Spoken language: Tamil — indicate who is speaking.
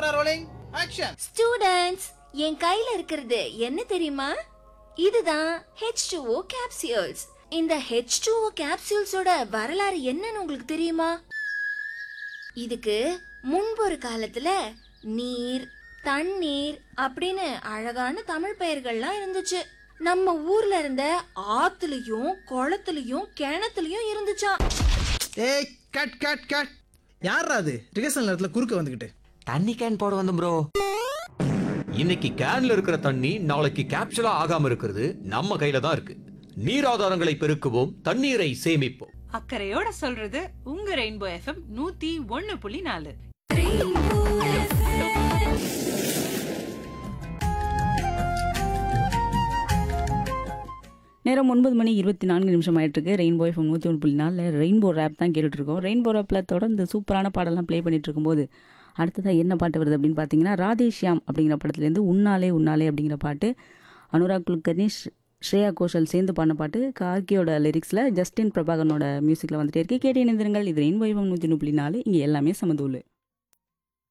Speaker 1: கேமரா ரோலிங் ஆக்ஷன்
Speaker 2: ஸ்டூடண்ட்ஸ் என் கையில இருக்கிறது என்ன தெரியுமா இதுதான் H2O capsules இந்த H2O capsuleஸோட வரலாறு என்னன்னு உங்களுக்கு தெரியுமா இதுக்கு முன்பு ஒரு காலத்துல நீர் தண்ணீர் அப்படின்னு அழகான தமிழ் பெயர்கள்லாம் இருந்துச்சு நம்ம ஊர்ல இருந்த ஆத்துலயும் குளத்துலயும் கிணத்துலயும் இருந்துச்சாம்
Speaker 1: ஏய் கட் கட் கட் யாரா அது ரிகர்சல் நேரத்துல குறுக்க வந்துகிட்டு
Speaker 3: தண்ணி கேன் போட வந்து ப்ரோ இன்னைக்கு கேன்ல இருக்கிற தண்ணி நாளைக்கு கேப்சூலா ஆகாம இருக்கிறது நம்ம கையில தான் இருக்கு நீர் ஆதாரங்களை பெருக்குவோம் தண்ணீரை சேமிப்போம்
Speaker 4: அக்கறையோட சொல்றது உங்க ரெயின்போ எஃப்எம் நூத்தி ஒன்னு புள்ளி நாலு
Speaker 5: நேரம் ஒன்பது மணி இருபத்தி நான்கு நிமிஷம் ஆயிட்டு இருக்கு ரெயின்போ எஃப்எம் நூற்றி ஒன்று புள்ளி நாலில் ரெயின்போ ரேப் தான் கேட்டுட்டு இருக்கோம் ரெயின்போ ரேப்பில் தொடர்ந்து சூப்பரான பாடலாம் ப்ளே பண்ணிட்டு இருக்கும்போது அடுத்ததாக என்ன பாட்டு வருது அப்படின்னு பார்த்தீங்கன்னா ராதேஷ்யாம் அப்படிங்கிற படத்துலேருந்து உன்னாலே உன்னாலே அப்படிங்கிற பாட்டு அனுராக் குல்கர்னி ஷ்- ஸ்ரேயா கோஷல் சேர்ந்து பாடின பாட்டு கார்கியோட லிரிக்ஸில் ஜஸ்டின் பிரபாகரனோட மியூசிக்கில் வந்துட்டே இருக்கு கேட்டு இணைந்திருங்கள் இது ரெயின்போ எஃப்எம் நூற்றி ஒன்று புள்ளி நாலு இங்கே எல்லாமே சமதூள்